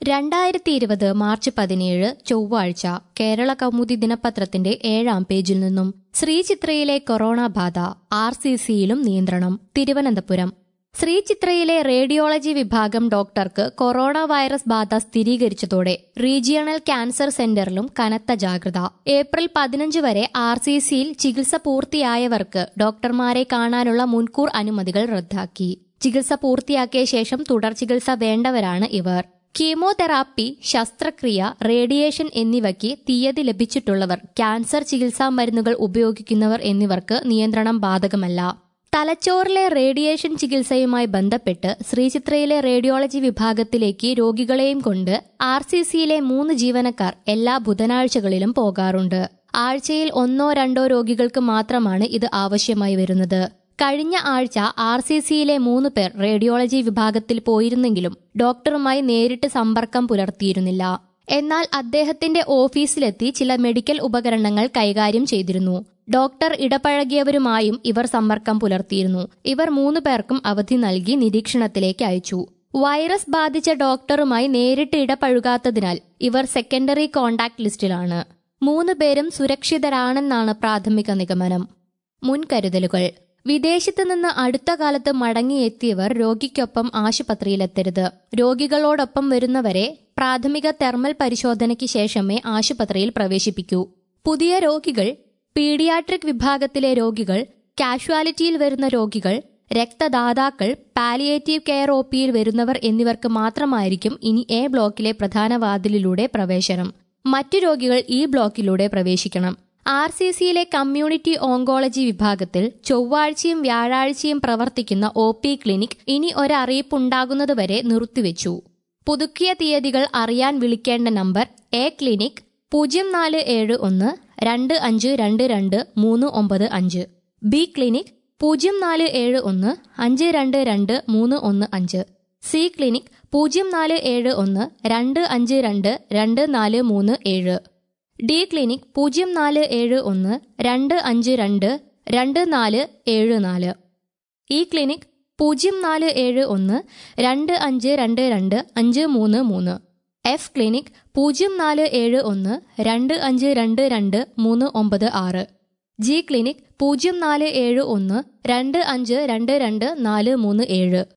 രണ്ടായിരത്തി ഇരുപത് മാർച്ച് പതിനേഴ് ചൊവ്വാഴ്ച കേരള കൗമുദി ദിനപത്രത്തിന്റെ ഏഴാം പേജിൽ നിന്നും ശ്രീചിത്രയിലെ കൊറോണ ബാധ ആർ സി സിയിലും നിയന്ത്രണം തിരുവനന്തപുരം ശ്രീചിത്രയിലെ റേഡിയോളജി വിഭാഗം ഡോക്ടർക്ക് കൊറോണ വൈറസ് ബാധ സ്ഥിരീകരിച്ചതോടെ റീജിയണൽ ക്യാൻസർ സെന്ററിലും കനത്ത ജാഗ്രത ഏപ്രിൽ പതിനഞ്ച് വരെ ആർ സി സിയിൽ ചികിത്സ പൂർത്തിയായവർക്ക് ഡോക്ടർമാരെ കാണാനുള്ള മുൻകൂർ അനുമതികൾ റദ്ദാക്കി ചികിത്സ പൂർത്തിയാക്കിയ ശേഷം തുടർ ചികിത്സ വേണ്ടവരാണ് ഇവർ കീമോതെറാപ്പി ശസ്ത്രക്രിയ റേഡിയേഷൻ എന്നിവയ്ക്ക് തീയതി ലഭിച്ചിട്ടുള്ളവർ ക്യാൻസർ ചികിത്സാ മരുന്നുകൾ ഉപയോഗിക്കുന്നവർ എന്നിവർക്ക് നിയന്ത്രണം ബാധകമല്ല തലച്ചോറിലെ റേഡിയേഷൻ ചികിത്സയുമായി ബന്ധപ്പെട്ട് ശ്രീചിത്രയിലെ റേഡിയോളജി വിഭാഗത്തിലേക്ക് രോഗികളെയും കൊണ്ട് ആർ സി സിയിലെ മൂന്ന് ജീവനക്കാർ എല്ലാ ബുധനാഴ്ചകളിലും പോകാറുണ്ട് ആഴ്ചയിൽ ഒന്നോ രണ്ടോ രോഗികൾക്ക് മാത്രമാണ് ഇത് ആവശ്യമായി വരുന്നത് കഴിഞ്ഞ ആഴ്ച ആർ സി സിയിലെ മൂന്ന് പേർ റേഡിയോളജി വിഭാഗത്തിൽ പോയിരുന്നെങ്കിലും ഡോക്ടറുമായി നേരിട്ട് സമ്പർക്കം പുലർത്തിയിരുന്നില്ല എന്നാൽ അദ്ദേഹത്തിന്റെ ഓഫീസിലെത്തി ചില മെഡിക്കൽ ഉപകരണങ്ങൾ കൈകാര്യം ചെയ്തിരുന്നു ഡോക്ടർ ഇടപഴകിയവരുമായും ഇവർ സമ്പർക്കം പുലർത്തിയിരുന്നു ഇവർ മൂന്ന് പേർക്കും അവധി നൽകി നിരീക്ഷണത്തിലേക്ക് അയച്ചു വൈറസ് ബാധിച്ച ഡോക്ടറുമായി നേരിട്ട് ഇടപഴകാത്തതിനാൽ ഇവർ സെക്കൻഡറി കോണ്ടാക്ട് ലിസ്റ്റിലാണ് മൂന്ന് പേരും സുരക്ഷിതരാണെന്നാണ് പ്രാഥമിക നിഗമനം മുൻകരുതലുകൾ വിദേശത്ത് നിന്ന് അടുത്ത കാലത്ത് മടങ്ങിയെത്തിയവർ രോഗിക്കൊപ്പം ആശുപത്രിയിലെത്തരുത് രോഗികളോടൊപ്പം വരുന്നവരെ പ്രാഥമിക തെർമൽ പരിശോധനയ്ക്ക് ശേഷമേ ആശുപത്രിയിൽ പ്രവേശിപ്പിക്കൂ പുതിയ രോഗികൾ പീഡിയാട്രിക് വിഭാഗത്തിലെ രോഗികൾ കാഷ്വാലിറ്റിയിൽ വരുന്ന രോഗികൾ രക്തദാതാക്കൾ പാലിയേറ്റീവ് കെയർ ഒ പിയിൽ വരുന്നവർ എന്നിവർക്ക് മാത്രമായിരിക്കും ഇനി എ ബ്ലോക്കിലെ പ്രധാന വാതിലിലൂടെ പ്രവേശനം മറ്റു രോഗികൾ ഈ ബ്ലോക്കിലൂടെ പ്രവേശിക്കണം ആർ സി സിയിലെ കമ്മ്യൂണിറ്റി ഓങ്കോളജി വിഭാഗത്തിൽ ചൊവ്വാഴ്ചയും വ്യാഴാഴ്ചയും പ്രവർത്തിക്കുന്ന ഒ പി ക്ലിനിക് ഇനി ഒരറിയിപ്പുണ്ടാകുന്നതുവരെ നിർത്തിവെച്ചു പുതുക്കിയ തീയതികൾ അറിയാൻ വിളിക്കേണ്ട നമ്പർ എ ക്ലിനിക് പൂജ്യം നാല് ഏഴ് ഒന്ന് രണ്ട് അഞ്ച് രണ്ട് രണ്ട് മൂന്ന് ഒമ്പത് അഞ്ച് ബി ക്ലിനിക് പൂജ്യം നാല് ഏഴ് ഒന്ന് അഞ്ച് രണ്ട് രണ്ട് മൂന്ന് ഒന്ന് അഞ്ച് സി ക്ലിനിക് പൂജ്യം നാല് ഏഴ് ഒന്ന് രണ്ട് അഞ്ച് രണ്ട് രണ്ട് നാല് മൂന്ന് ഏഴ് ഡി ക്ലിനിക് പൂജ്യം നാല് ഏഴ് ഒന്ന് രണ്ട് അഞ്ച് രണ്ട് രണ്ട് നാല് ഏഴ് നാല് ഇ ക്ലിനിക് പൂജ്യം നാല് ഏഴ് ഒന്ന് രണ്ട് അഞ്ച് രണ്ട് രണ്ട് അഞ്ച് മൂന്ന് മൂന്ന് എഫ് ക്ലിനിക് പൂജ്യം നാല് ഏഴ് ഒന്ന് രണ്ട് അഞ്ച് രണ്ട് രണ്ട് മൂന്ന് ഒമ്പത് ആറ് ജി ക്ലിനിക് പൂജ്യം നാല് ഏഴ് ഒന്ന് രണ്ട് അഞ്ച് രണ്ട് രണ്ട് നാല് മൂന്ന് ഏഴ്